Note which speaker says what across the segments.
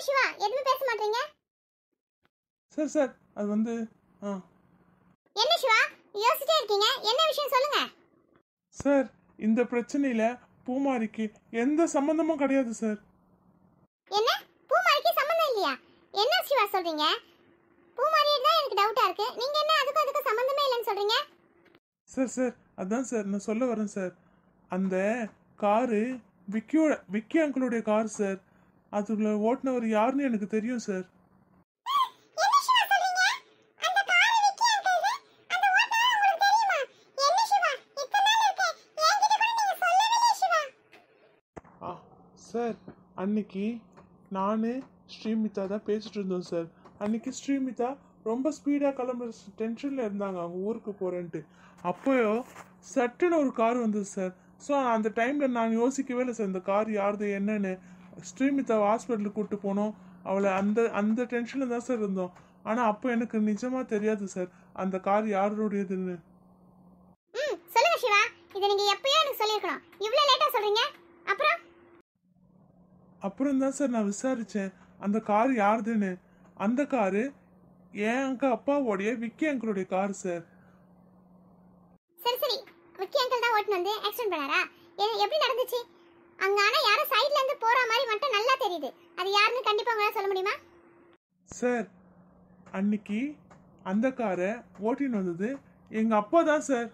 Speaker 1: சிவா எதுவுமே பேச மாட்டீங்க
Speaker 2: சார் சார் அது வந்து ஆ
Speaker 1: என்ன சிவா யோசிச்சிட்டே இருக்கீங்க என்ன விஷயம் சொல்லுங்க
Speaker 2: சார் இந்த பிரச்சனையில பூமாரிக்கு எந்த சம்மந்தமும் கிடையாது சார்
Speaker 1: என்ன பூமாரிக்கு சம்மந்தம் இல்லையா என்ன சிவா சொல்றீங்க பூமாரி தான் எனக்கு டவுட்டா இருக்கு நீங்க என்ன அதுக்கும் அதுக்கும் சம்மந்தமே இல்லைன்னு சொல்றீங்க
Speaker 2: சார் சார் அதான் சார் நான் சொல்ல வரேன் சார் அந்த காரு விக்கியோட விக்கி அங்கிளுடைய கார் சார் அதுல ஓட்டுனவர் யாருன்னு எனக்கு தெரியும் சார்
Speaker 1: என்ன சிவா சொல்றீங்க அந்த காரை விக்கி அங்கிள் அந்த ஓட்டுநர் உங்களுக்கு தெரியுமா என்ன சிவா இத்தனை நாள் இருக்கு என்கிட்ட கூட நீங்க சொல்லவே சிவா
Speaker 2: ஆ சார் அன்னைக்கு நான் ஸ்ரீமிதா தான் பேசிட்டு இருந்தோம் சார் அன்னைக்கு ஸ்ரீமிதா ரொம்ப ஸ்பீடாக கிளம்புற டென்ஷனில் இருந்தாங்க அவங்க ஊருக்கு போகிறேன்ட்டு அப்போயோ சட்டுன்னு ஒரு கார் வந்தது சார் ஸோ அந்த டைமில் நான் யோசிக்கவே இல்லை சார் இந்த கார் யாருது என்னன்னு ஸ்ரீமிதாவை ஹாஸ்பிட்டலுக்கு கூப்பிட்டு போனோம் அவளை அந்த அந்த டென்ஷனில் தான் சார் இருந்தோம் ஆனால் அப்போ எனக்கு நிஜமாக தெரியாது சார் அந்த கார் யாருடையதுன்னு
Speaker 1: ம் சொல்லுங்க சிவா இதை நீங்க எப்பயோ எனக்கு சொல்லியிருக்கணும் இவ்வளவு லேட்டா சொல்றீங்க அப்புறம்
Speaker 2: அப்புறம் தான் சார் நான் விசாரித்தேன் அந்த கார் யாருதுன்னு அந்த காரு என் அங்க அப்பாவோடைய விக்கி அங்கிளுடைய கார் சார்
Speaker 1: சரி சரி விக்கி அங்கிள் தான் ஓட்டுன்னு வந்து ஆக்சிடென்ட் பண்ணாரா எ- எப்படி நடந்துச்சு அங்க ஆனா யாரும் சைடுல இருந்து போற மாதிரி மட்டும் நல்லா தெரியுது அது யாருன்னு கண்டிப்பா உங்களால சொல்ல முடியுமா
Speaker 2: சார் அன்னைக்கு அந்த காரை ஓட்டின்னு வந்தது எங்கள் அப்பா தான் சார்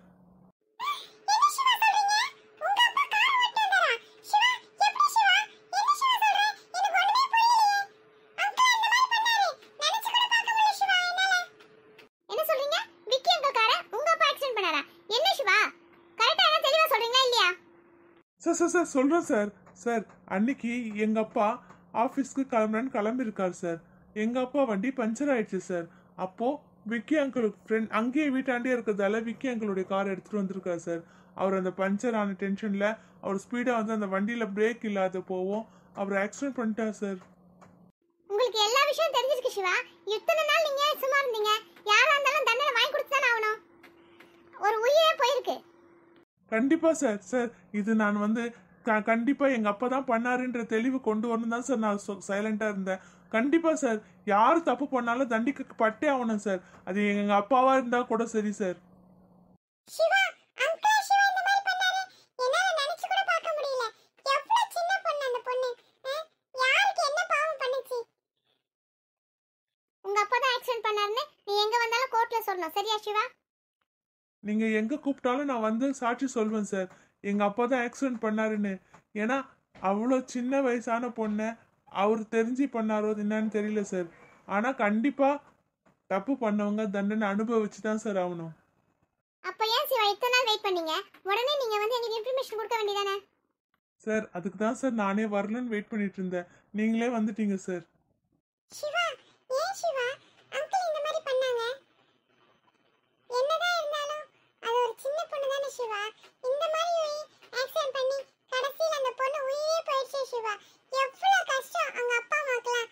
Speaker 1: என்ன சொல்றீங்க விக்கி அங்கிள் காரை உங்க அப்பா ஆக்சிடென்ட் பண்ணாரா என்ன சிவா கரெக்டா என்ன தெளிவா சொல்றீங்களா இல்லையா
Speaker 2: சார் சார் சார் சொல்கிறேன் சார் சார் அன்னைக்கு எங்கள் அப்பா ஆஃபீஸ்க்கு கிளம்புறேன்னு கிளம்பியிருக்கார் சார் எங்கள் அப்பா வண்டி பஞ்சர் ஆயிடுச்சு சார் அப்போது விக்கி அங்கிளுக்கு ஃப்ரெண்ட் அங்கேயே வீட்டாண்டே இருக்கிறதால விக்கி அங்கிளுடைய கார் எடுத்துகிட்டு வந்திருக்கார் சார் அவர் அந்த பஞ்சர் ஆன டென்ஷனில் அவர் ஸ்பீடாக வந்து அந்த வண்டியில் பிரேக் இல்லாத போவோம் அவர் ஆக்சிடென்ட் பண்ணிட்டார் சார்
Speaker 1: உங்களுக்கு எல்லா விஷயம் தெரிஞ்சிருக்கு சிவா இத்தனை நாள் நீங்க சும்மா இருந்தீங்க யாரா இருந்தாலும் தண்டனை வாங்கி கொடுத்து தானே ஆகணும் ஒரு உயிரே போயிருக்கு
Speaker 2: கண்டிப்பா சார் சார் இது நான் வந்து க- கண்டிப்பா எங்க அப்பா தான் பண்ணாருன்ற தெளிவு கொண்டு வரணும் தான் சார் நான் சைலண்டா இருந்தேன் கண்டிப்பா சார் யார் தப்பு பண்ணாலும் தண்டிக்க பட்டே ஆகணும் சார் அது எங்க அப்பாவா இருந்தா கூட சரி சார்
Speaker 1: சிவா அங்கிள் சிவா இந்த மாதிரி பண்ணாரு என்னால நினைச்சு கூட பார்க்க முடியல எவ்வளவு சின்ன பொண்ணு அந்த பொண்ணு அஹ், யாருக்கு என்ன பாவம் பண்ணுச்சு உங்க அப்பா தான் ஆக்சிடென்ட் பண்ணாருன்னு நீ எங்க வந்தாலும் கோர்ட்ல சொல்லணும் சரியா சிவா
Speaker 2: நீங்க எங்க கூப்பிட்டாலும் நான் வந்து சாட்சி சொல்வேன் சார் எங்க அப்பா தான் ஆக்சிடென்ட் பண்ணாருன்னு ஏன்னா அவ்வளோ சின்ன வயசான பொண்ணை அவர் தெரிஞ்சு பண்ணாரோ என்னன்னு தெரியல சார் ஆனா கண்டிப்பா தப்பு பண்ணவங்க தண்டனை அனுபவிச்சு தான் சார் ஆகணும்
Speaker 1: அப்ப ஏன் சிவா இத்தனை நாள் வெயிட் பண்ணீங்க உடனே நீங்க வந்து எங்களுக்கு இன்ஃபர்மேஷன் கொடுக்க வேண்டியதானே
Speaker 2: சார் அதுக்கு தான் சார் நானே வரலன்னு வெயிட் பண்ணிட்டு இருந்தேன் நீங்களே வந்துட்டீங்க சார்
Speaker 1: சிவா ஏன் சிவா அங்கிள் இந்த மாதிரி பண்ணாங்க என்னதான் இருந்தாலும் அது ஒரு சின்ன பொண்ணு தானே சிவா இந்த மாதிரி ஆக்சிடென்ட் பண்ணி கடைசியில் அந்த பொண்ணு உயிரே போயிடுச்சு சிவா எவ்வளவு கஷ்டம் அவங்க அப்பா அம்மாக்கெல்லாம்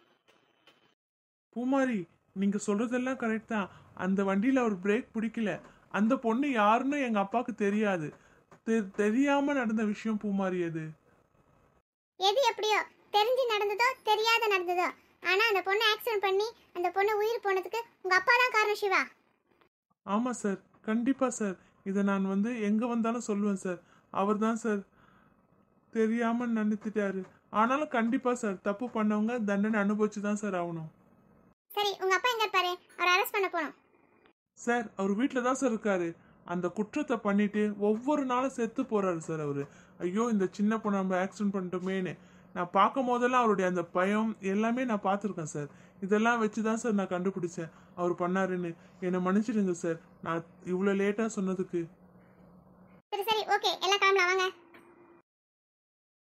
Speaker 2: பூமாரி நீங்க சொல்றதெல்லாம் கரெக்ட் தான் அந்த வண்டியில அவர் பிரேக் பிடிக்கல அந்த பொண்ணு யாருன்னு எங்க அப்பாவுக்கு தெரியாது தெ- தெரியாம நடந்த விஷயம் பூமாரி அது
Speaker 1: எது எப்படியோ தெரிஞ்சு நடந்ததோ தெரியாத நடந்ததோ ஆனா அந்த பொண்ணு ஆக்சிடென்ட் பண்ணி அந்த பொண்ணு உயிர் போனதுக்கு உங்க அப்பா தான் காரணம் சிவா
Speaker 2: ஆமா சார் கண்டிப்பா சார் இதை நான் வந்து எங்க வந்தாலும் சொல்லுவேன் சார் அவர் தான் சார் தெரியாம நினைத்துட்டாரு ஆனாலும் கண்டிப்பா சார் தப்பு பண்ணவங்க தண்டனை அனுபவிச்சு தான் சார் ஆகணும்
Speaker 1: சரி உங்க அப்பா எங்க இருப்பாரு அவரை அரெஸ்ட் பண்ண போனோம்
Speaker 2: சார் அவர் வீட்டில் தான் சார் இருக்காரு அந்த குற்றத்தை பண்ணிட்டு ஒவ்வொரு நாளும் செத்து போறாரு சார் அவரு ஐயோ இந்த சின்ன பொண்ணு நம்ம ஆக்சிடென்ட் பண்ணிட்டோமேன்னு நான் பார்க்கும் போதெல்லாம் அவருடைய அந்த பயம் எல்லாமே நான் பார்த்துருக்கேன் சார் இதெல்லாம் வச்சு தான் சார் நான் கண்டுபிடிச்சேன் அவர் பண்ணாருன்னு என்னை மன்னிச்சிடுங்க சார் நான் இவ்வளோ லேட்டாக சொன்னதுக்கு
Speaker 1: சரி சரி ஓகே எல்லாம் கிளம்பலாம் வாங்க